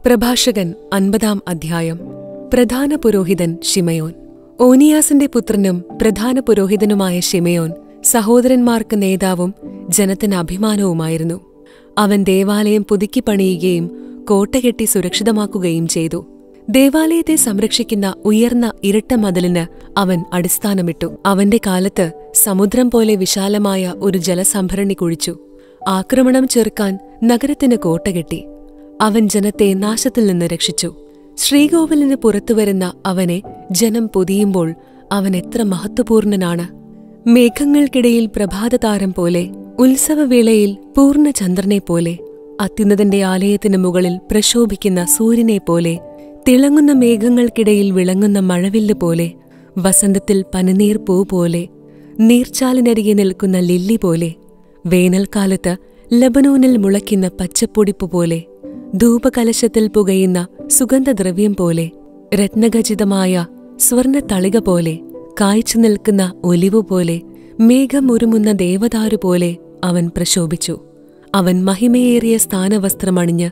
പ്രഭാഷകൻ അൻപതാം അധ്യായം പ്രധാന പുരോഹിതൻ ഷിമയോൻ ഓനിയാസിന്റെ പുത്രനും പ്രധാന പുരോഹിതനുമായ ഷിമയോൻ സഹോദരന്മാർക്ക് നേതാവും ജനത്തിന് അഭിമാനവുമായിരുന്നു അവൻ ദേവാലയം പുതുക്കി പണിയുകയും കോട്ടകെട്ടി സുരക്ഷിതമാക്കുകയും ചെയ്തു ദേവാലയത്തെ സംരക്ഷിക്കുന്ന ഉയർന്ന ഇരട്ട മതിലിന് അവൻ അടിസ്ഥാനമിട്ടു അവന്റെ കാലത്ത് സമുദ്രം പോലെ വിശാലമായ ഒരു ജലസംഭരണി കുഴിച്ചു ആക്രമണം ചെറുക്കാൻ നഗരത്തിന് കോട്ടകെട്ടി അവൻ ജനത്തെ നാശത്തിൽ നിന്ന് രക്ഷിച്ചു ശ്രീകോവിലിന് പുറത്തുവരുന്ന അവനെ ജനം പൊതിയുമ്പോൾ അവൻ എത്ര മഹത്വപൂർണനാണ് മേഘങ്ങൾക്കിടയിൽ പ്രഭാതതാരം പോലെ ഉത്സവവേളയിൽ പൂർണ്ണചന്ദ്രനെ പോലെ അത്യുന്നതന്റെ ആലയത്തിന് മുകളിൽ പ്രശോഭിക്കുന്ന സൂര്യനെ പോലെ തിളങ്ങുന്ന മേഘങ്ങൾക്കിടയിൽ വിളങ്ങുന്ന മഴവില്ല് പോലെ വസന്തത്തിൽ പനിനീർ പൂ പോലെ നീർച്ചാലിനരികെ നിൽക്കുന്ന ലില്ലി പോലെ വേനൽക്കാലത്ത് ലബനോനിൽ മുളയ്ക്കുന്ന പച്ചപ്പൊടിപ്പ് പോലെ ധൂപകലശത്തിൽ പുകയുന്ന സുഗന്ധദ്രവ്യം പോലെ രത്നഖചിതമായ സ്വർണ്ണ തളിക പോലെ കായ്ച്ചു നിൽക്കുന്ന ഒലിവു പോലെ മേഘം ഉരുമുന്ന ദേവദാരു പോലെ അവൻ പ്രശോഭിച്ചു അവൻ മഹിമയേറിയ സ്ഥാനവസ്ത്രമണിഞ്ഞ്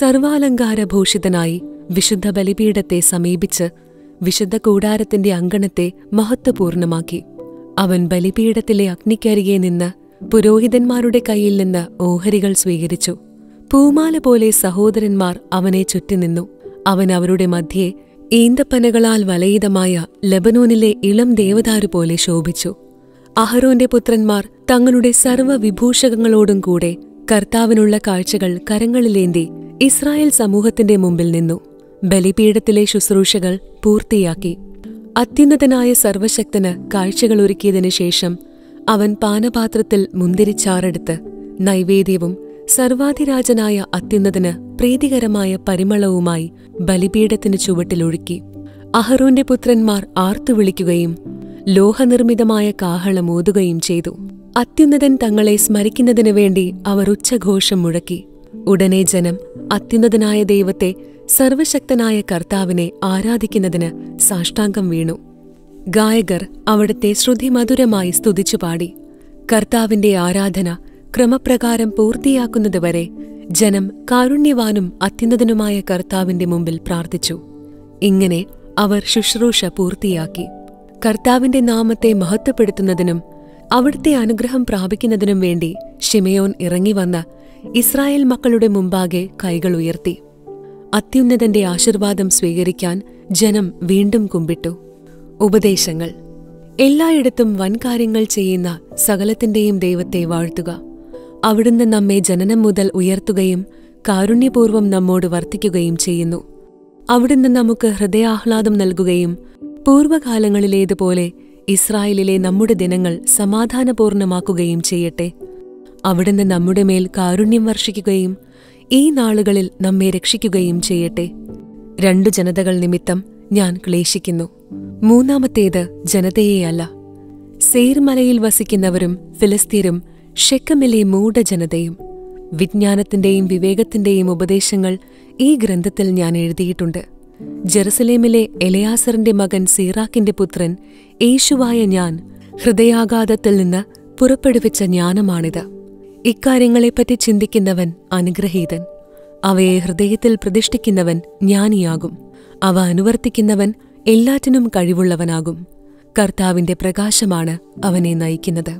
സർവാലങ്കാരഭൂഷിതനായി വിശുദ്ധ ബലിപീഠത്തെ സമീപിച്ച് വിശുദ്ധ കൂടാരത്തിന്റെ അങ്കണത്തെ മഹത്വപൂർണമാക്കി അവൻ ബലിപീഠത്തിലെ അഗ്നിക്കരികെ നിന്ന് പുരോഹിതന്മാരുടെ കയ്യിൽ നിന്ന് ഓഹരികൾ സ്വീകരിച്ചു പൂമാല പോലെ സഹോദരന്മാർ അവനെ ചുറ്റിനിന്നു അവൻ അവരുടെ മധ്യേ ഈന്തപ്പനകളാൽ വലയിതമായ ലബനോനിലെ ഇളം ദേവദാരു പോലെ ശോഭിച്ചു അഹരോന്റെ പുത്രന്മാർ തങ്ങളുടെ സർവ്വവിഭൂഷകങ്ങളോടും കൂടെ കർത്താവിനുള്ള കാഴ്ചകൾ കരങ്ങളിലേന്തി ഇസ്രായേൽ സമൂഹത്തിന്റെ മുമ്പിൽ നിന്നു ബലിപീഠത്തിലെ ശുശ്രൂഷകൾ പൂർത്തിയാക്കി അത്യുന്നതനായ സർവശക്തന് കാഴ്ചകൾ ഒരുക്കിയതിനു ശേഷം അവൻ പാനപാത്രത്തിൽ മുന്തിരിച്ചാറെടുത്ത് നൈവേദ്യവും സർവാധിരാജനായ അത്യുന്നതന് പ്രീതികരമായ പരിമളവുമായി ബലിപീഠത്തിന് ചുവട്ടിലൊഴുക്കി അഹറോന്റെ പുത്രന്മാർ ആർത്തുവിളിക്കുകയും ലോഹനിർമ്മിതമായ കാഹളം ഊതുകയും ചെയ്തു അത്യുന്നതൻ തങ്ങളെ സ്മരിക്കുന്നതിനു വേണ്ടി അവർ ഉച്ചഘോഷം മുഴക്കി ഉടനെ ജനം അത്യുന്നതനായ ദൈവത്തെ സർവശക്തനായ കർത്താവിനെ ആരാധിക്കുന്നതിന് സാഷ്ടാംഗം വീണു ഗായകർ അവിടുത്തെ ശ്രുതിമധുരമായി സ്തുതിച്ചു പാടി കർത്താവിന്റെ ആരാധന ക്രമപ്രകാരം പൂർത്തിയാക്കുന്നതുവരെ ജനം കാരുണ്യവാനും അത്യുന്നതനുമായ കർത്താവിന്റെ മുമ്പിൽ പ്രാർത്ഥിച്ചു ഇങ്ങനെ അവർ ശുശ്രൂഷ പൂർത്തിയാക്കി കർത്താവിന്റെ നാമത്തെ മഹത്വപ്പെടുത്തുന്നതിനും അവിടുത്തെ അനുഗ്രഹം പ്രാപിക്കുന്നതിനും വേണ്ടി ഷിമയോൻ ഇറങ്ങിവന്ന് ഇസ്രായേൽ മക്കളുടെ മുമ്പാകെ കൈകൾ ഉയർത്തി അത്യുന്നതന്റെ ആശീർവാദം സ്വീകരിക്കാൻ ജനം വീണ്ടും കുമ്പിട്ടു ഉപദേശങ്ങൾ എല്ലായിടത്തും വൻകാര്യങ്ങൾ ചെയ്യുന്ന സകലത്തിന്റെയും ദൈവത്തെ വാഴ്ത്തുക അവിടുന്ന് നമ്മെ ജനനം മുതൽ ഉയർത്തുകയും കാരുണ്യപൂർവ്വം നമ്മോട് വർത്തിക്കുകയും ചെയ്യുന്നു അവിടുന്ന് നമുക്ക് ഹൃദയാഹ്ലാദം നൽകുകയും പൂർവ്വകാലങ്ങളിലേതുപോലെ ഇസ്രായേലിലെ നമ്മുടെ ദിനങ്ങൾ സമാധാനപൂർണമാക്കുകയും ചെയ്യട്ടെ അവിടുന്ന് നമ്മുടെ മേൽ കാരുണ്യം വർഷിക്കുകയും ഈ നാളുകളിൽ നമ്മെ രക്ഷിക്കുകയും ചെയ്യട്ടെ രണ്ടു ജനതകൾ നിമിത്തം ഞാൻ ക്ലേശിക്കുന്നു മൂന്നാമത്തേത് ജനതയെയല്ല സെയ്ർമലയിൽ വസിക്കുന്നവരും ഫിലിസ്തീരും ഷെക്കമിലെ മൂഢജനതയും വിജ്ഞാനത്തിന്റെയും വിവേകത്തിന്റെയും ഉപദേശങ്ങൾ ഈ ഗ്രന്ഥത്തിൽ ഞാൻ എഴുതിയിട്ടുണ്ട് ജെറുസലേമിലെ എലയാസറിന്റെ മകൻ സീറാക്കിന്റെ പുത്രൻ യേശുവായ ഞാൻ ഹൃദയാഘാതത്തിൽ നിന്ന് പുറപ്പെടുവിച്ച ജ്ഞാനമാണിത് ഇക്കാര്യങ്ങളെപ്പറ്റി ചിന്തിക്കുന്നവൻ അനുഗ്രഹീതൻ അവയെ ഹൃദയത്തിൽ പ്രതിഷ്ഠിക്കുന്നവൻ ജ്ഞാനിയാകും അവ അനുവർത്തിക്കുന്നവൻ എല്ലാറ്റിനും കഴിവുള്ളവനാകും കർത്താവിന്റെ പ്രകാശമാണ് അവനെ നയിക്കുന്നത്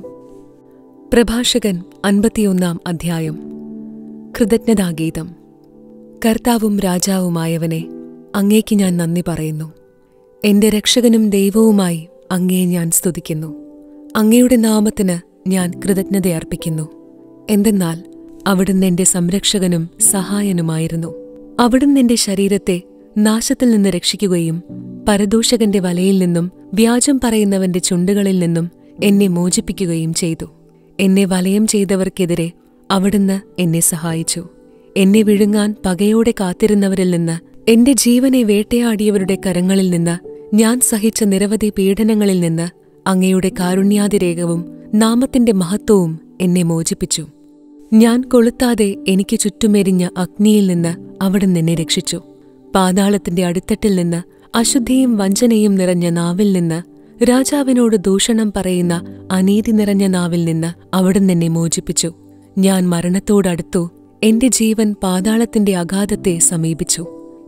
പ്രഭാഷകൻ അൻപത്തിയൊന്നാം അധ്യായം കൃതജ്ഞതാഗീതം കർത്താവും രാജാവുമായവനെ അങ്ങേക്ക് ഞാൻ നന്ദി പറയുന്നു എന്റെ രക്ഷകനും ദൈവവുമായി അങ്ങയെ ഞാൻ സ്തുതിക്കുന്നു അങ്ങയുടെ നാമത്തിന് ഞാൻ കൃതജ്ഞതയർപ്പിക്കുന്നു എന്തെന്നാൽ അവിടുന്ന് എന്റെ സംരക്ഷകനും സഹായനുമായിരുന്നു അവിടുന്ന് എന്റെ ശരീരത്തെ നാശത്തിൽ നിന്ന് രക്ഷിക്കുകയും പരദൂഷകന്റെ വലയിൽ നിന്നും വ്യാജം പറയുന്നവന്റെ ചുണ്ടുകളിൽ നിന്നും എന്നെ മോചിപ്പിക്കുകയും ചെയ്തു എന്നെ വലയം ചെയ്തവർക്കെതിരെ അവിടുന്ന് എന്നെ സഹായിച്ചു എന്നെ വിഴുങ്ങാൻ പകയോടെ കാത്തിരുന്നവരിൽ നിന്ന് എന്റെ ജീവനെ വേട്ടയാടിയവരുടെ കരങ്ങളിൽ നിന്ന് ഞാൻ സഹിച്ച നിരവധി പീഡനങ്ങളിൽ നിന്ന് അങ്ങയുടെ കാരുണ്യാതിരേകവും നാമത്തിന്റെ മഹത്വവും എന്നെ മോചിപ്പിച്ചു ഞാൻ കൊളുത്താതെ എനിക്ക് ചുറ്റുമെരിഞ്ഞ അഗ്നിയിൽ നിന്ന് അവിടുന്ന് എന്നെ രക്ഷിച്ചു പാതാളത്തിന്റെ അടിത്തട്ടിൽ നിന്ന് അശുദ്ധിയും വഞ്ചനയും നിറഞ്ഞ നാവിൽ നിന്ന് രാജാവിനോട് ദൂഷണം പറയുന്ന അനീതി നിറഞ്ഞ നാവിൽ നിന്ന് അവിടുന്ന് എന്നെ മോചിപ്പിച്ചു ഞാൻ മരണത്തോടടുത്തു എന്റെ ജീവൻ പാതാളത്തിന്റെ അഗാധത്തെ സമീപിച്ചു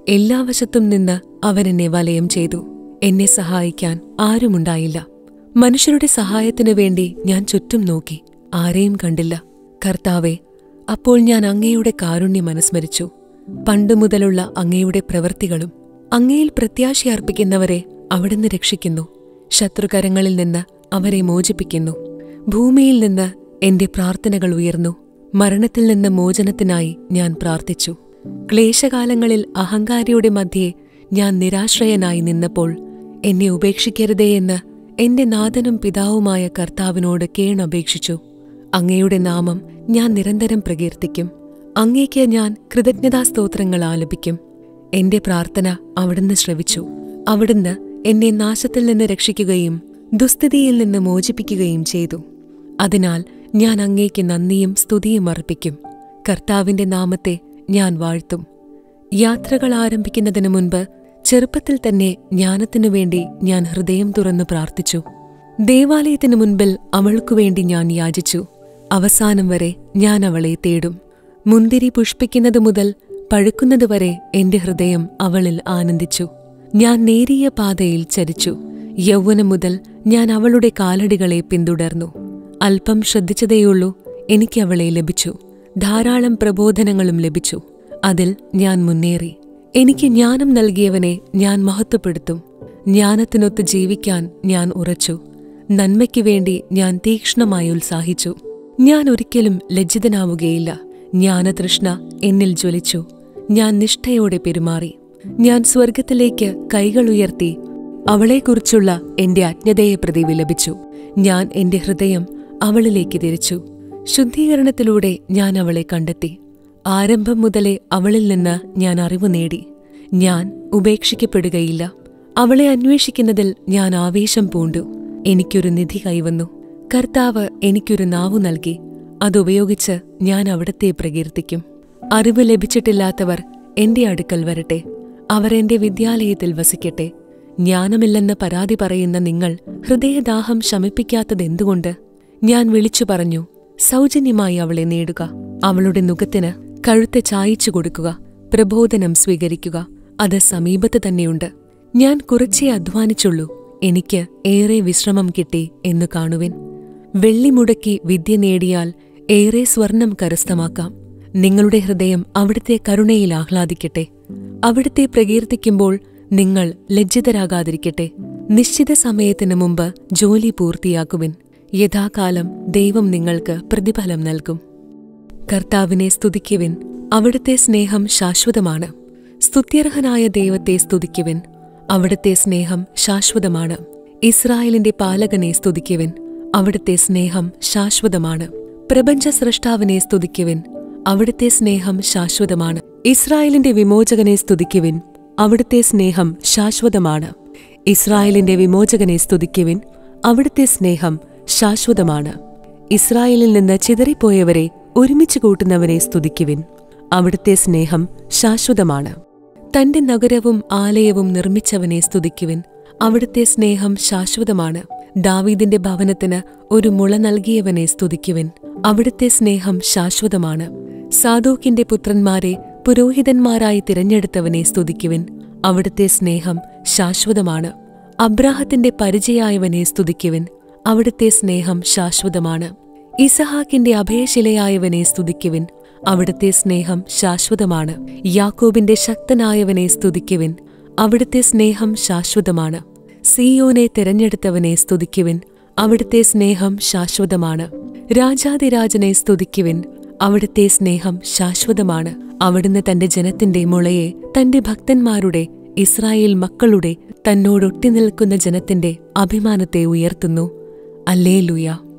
എല്ലാ വശത്തും നിന്ന് അവൻ എന്നെ വലയം ചെയ്തു എന്നെ സഹായിക്കാൻ ആരുമുണ്ടായില്ല മനുഷ്യരുടെ സഹായത്തിനു വേണ്ടി ഞാൻ ചുറ്റും നോക്കി ആരെയും കണ്ടില്ല കർത്താവെ അപ്പോൾ ഞാൻ അങ്ങയുടെ കാരുണ്യം അനുസ്മരിച്ചു പണ്ടുമുതലുള്ള അങ്ങയുടെ പ്രവൃത്തികളും അങ്ങയിൽ പ്രത്യാശയർപ്പിക്കുന്നവരെ അവിടുന്ന് രക്ഷിക്കുന്നു ശത്രുകരങ്ങളിൽ നിന്ന് അവരെ മോചിപ്പിക്കുന്നു ഭൂമിയിൽ നിന്ന് എന്റെ പ്രാർത്ഥനകൾ ഉയർന്നു മരണത്തിൽ നിന്ന് മോചനത്തിനായി ഞാൻ പ്രാർത്ഥിച്ചു ക്ലേശകാലങ്ങളിൽ അഹങ്കാരിയുടെ മധ്യേ ഞാൻ നിരാശ്രയനായി നിന്നപ്പോൾ എന്നെ ഉപേക്ഷിക്കരുതേ എന്ന് എന്റെ നാഥനും പിതാവുമായ കർത്താവിനോട് കേണപേക്ഷിച്ചു അങ്ങയുടെ നാമം ഞാൻ നിരന്തരം പ്രകീർത്തിക്കും അങ്ങേക്ക് ഞാൻ കൃതജ്ഞതാസ്തോത്രങ്ങൾ ആലപിക്കും എന്റെ പ്രാർത്ഥന അവിടുന്ന് ശ്രവിച്ചു അവിടുന്ന് എന്നെ നാശത്തിൽ നിന്ന് രക്ഷിക്കുകയും ദുസ്ഥിതിയിൽ നിന്ന് മോചിപ്പിക്കുകയും ചെയ്തു അതിനാൽ ഞാൻ അങ്ങേക്ക് നന്ദിയും സ്തുതിയും അർപ്പിക്കും കർത്താവിന്റെ നാമത്തെ ഞാൻ വാഴ്ത്തും യാത്രകൾ ആരംഭിക്കുന്നതിനു മുൻപ് ചെറുപ്പത്തിൽ തന്നെ ജ്ഞാനത്തിനു വേണ്ടി ഞാൻ ഹൃദയം തുറന്നു പ്രാർത്ഥിച്ചു ദേവാലയത്തിനു മുൻപിൽ അവൾക്കു വേണ്ടി ഞാൻ യാചിച്ചു അവസാനം വരെ ഞാൻ അവളെ തേടും മുന്തിരി പുഷ്പിക്കുന്നത് മുതൽ പഴുക്കുന്നതുവരെ എന്റെ ഹൃദയം അവളിൽ ആനന്ദിച്ചു ഞാൻ നേരിയ പാതയിൽ ചരിച്ചു യൗവനം മുതൽ ഞാൻ അവളുടെ കാലടികളെ പിന്തുടർന്നു അല്പം ശ്രദ്ധിച്ചതേയുള്ളൂ എനിക്ക് അവളെ ലഭിച്ചു ധാരാളം പ്രബോധനങ്ങളും ലഭിച്ചു അതിൽ ഞാൻ മുന്നേറി എനിക്ക് ജ്ഞാനം നൽകിയവനെ ഞാൻ മഹത്വപ്പെടുത്തും ജ്ഞാനത്തിനൊത്ത് ജീവിക്കാൻ ഞാൻ ഉറച്ചു നന്മയ്ക്കു വേണ്ടി ഞാൻ തീക്ഷ്ണമായി ഉത്സാഹിച്ചു ഞാൻ ഒരിക്കലും ലജ്ജിതനാവുകയില്ല ജ്ഞാനതൃഷ്ണ എന്നിൽ ജ്വലിച്ചു ഞാൻ നിഷ്ഠയോടെ പെരുമാറി ഞാൻ സ്വർഗത്തിലേക്ക് കൈകൾ ഉയർത്തി അവളെക്കുറിച്ചുള്ള എന്റെ അജ്ഞതയെ പ്രതി വിലപിച്ചു ഞാൻ എന്റെ ഹൃദയം അവളിലേക്ക് തിരിച്ചു ശുദ്ധീകരണത്തിലൂടെ ഞാൻ അവളെ കണ്ടെത്തി ആരംഭം മുതലേ അവളിൽ നിന്ന് ഞാൻ അറിവ് നേടി ഞാൻ ഉപേക്ഷിക്കപ്പെടുകയില്ല അവളെ അന്വേഷിക്കുന്നതിൽ ഞാൻ ആവേശം പൂണ്ടു എനിക്കൊരു നിധി കൈവന്നു കർത്താവ് എനിക്കൊരു നാവു നൽകി അതുപയോഗിച്ച് ഞാൻ അവിടത്തെ പ്രകീർത്തിക്കും അറിവ് ലഭിച്ചിട്ടില്ലാത്തവർ എന്റെ അടുക്കൽ വരട്ടെ അവർ എന്റെ വിദ്യാലയത്തിൽ വസിക്കട്ടെ ജ്ഞാനമില്ലെന്ന് പരാതി പറയുന്ന നിങ്ങൾ ഹൃദയദാഹം ശമിപ്പിക്കാത്തതെന്തുകൊണ്ട് ഞാൻ വിളിച്ചു പറഞ്ഞു സൗജന്യമായി അവളെ നേടുക അവളുടെ നുഖത്തിന് കഴുത്ത് ചായിച്ചു കൊടുക്കുക പ്രബോധനം സ്വീകരിക്കുക അത് സമീപത്ത് തന്നെയുണ്ട് ഞാൻ കുറച്ചേ അധ്വാനിച്ചുള്ളൂ എനിക്ക് ഏറെ വിശ്രമം കിട്ടി എന്നു കാണുവിൻ വെള്ളി മുടക്കി വിദ്യ നേടിയാൽ ഏറെ സ്വർണം കരസ്ഥമാക്കാം നിങ്ങളുടെ ഹൃദയം അവിടുത്തെ കരുണയിൽ ആഹ്ലാദിക്കട്ടെ അവിടുത്തെ പ്രകീർത്തിക്കുമ്പോൾ നിങ്ങൾ ലജ്ജിതരാകാതിരിക്കട്ടെ നിശ്ചിത സമയത്തിനു മുമ്പ് ജോലി പൂർത്തിയാക്കുവിൻ യഥാകാലം ദൈവം നിങ്ങൾക്ക് പ്രതിഫലം നൽകും കർത്താവിനെ സ്തുതിക്കുവിൻ അവിടുത്തെ സ്നേഹം ശാശ്വതമാണ് സ്തുത്യർഹനായ ദൈവത്തെ സ്തുതിക്കുവിൻ അവിടുത്തെ സ്നേഹം ശാശ്വതമാണ് ഇസ്രായേലിന്റെ പാലകനെ സ്തുതിക്കുവിൻ അവിടുത്തെ സ്നേഹം ശാശ്വതമാണ് പ്രപഞ്ച സൃഷ്ടാവിനെ സ്തുതിക്കുവിൻ അവിടുത്തെ സ്നേഹം ശാശ്വതമാണ് ഇസ്രായേലിന്റെ വിമോചകനെ സ്തുതിക്കുവിൻ അവിടുത്തെ സ്നേഹം ശാശ്വതമാണ് ഇസ്രായേലിന്റെ വിമോചകനെ സ്തുതിക്കുവിൻ അവിടുത്തെ സ്നേഹം ശാശ്വതമാണ് ഇസ്രായേലിൽ നിന്ന് ചിതറിപ്പോയവരെ ഒരുമിച്ച് കൂട്ടുന്നവനെ സ്തുതിക്കുവിൻ അവിടുത്തെ സ്നേഹം ശാശ്വതമാണ് തന്റെ നഗരവും ആലയവും നിർമ്മിച്ചവനെ സ്തുതിക്കുവിൻ അവിടുത്തെ സ്നേഹം ശാശ്വതമാണ് ദാവീദിന്റെ ഭവനത്തിന് ഒരു മുള നൽകിയവനെ സ്തുതിക്കുവിൻ അവിടുത്തെ സ്നേഹം ശാശ്വതമാണ് സാദോക്കിന്റെ പുത്രന്മാരെ പുരോഹിതന്മാരായി തിരഞ്ഞെടുത്തവനെ സ്തുതിക്കുവിൻ അവിടുത്തെ സ്നേഹം ശാശ്വതമാണ് അബ്രാഹത്തിന്റെ പരിചയായവനെ സ്തുതിക്കുവിൻ അവിടുത്തെ സ്നേഹം ശാശ്വതമാണ് ഇസഹാക്കിന്റെ അഭയശിലയായവനെ സ്തുതിക്കുവിൻ അവിടുത്തെ സ്നേഹം ശാശ്വതമാണ് യാക്കോബിന്റെ ശക്തനായവനെ സ്തുതിക്കുവിൻ അവിടുത്തെ സ്നേഹം ശാശ്വതമാണ് സിയോനെ തിരഞ്ഞെടുത്തവനെ സ്തുതിക്കുവിൻ അവിടുത്തെ സ്നേഹം ശാശ്വതമാണ് രാജാതിരാജനെ സ്തുതിക്കുവിൻ അവിടുത്തെ സ്നേഹം ശാശ്വതമാണ് അവിടുന്ന് തന്റെ ജനത്തിന്റെ മുളയെ തന്റെ ഭക്തന്മാരുടെ ഇസ്രായേൽ മക്കളുടെ തന്നോടൊട്ടി നിൽക്കുന്ന ജനത്തിന്റെ അഭിമാനത്തെ ഉയർത്തുന്നു അല്ലേ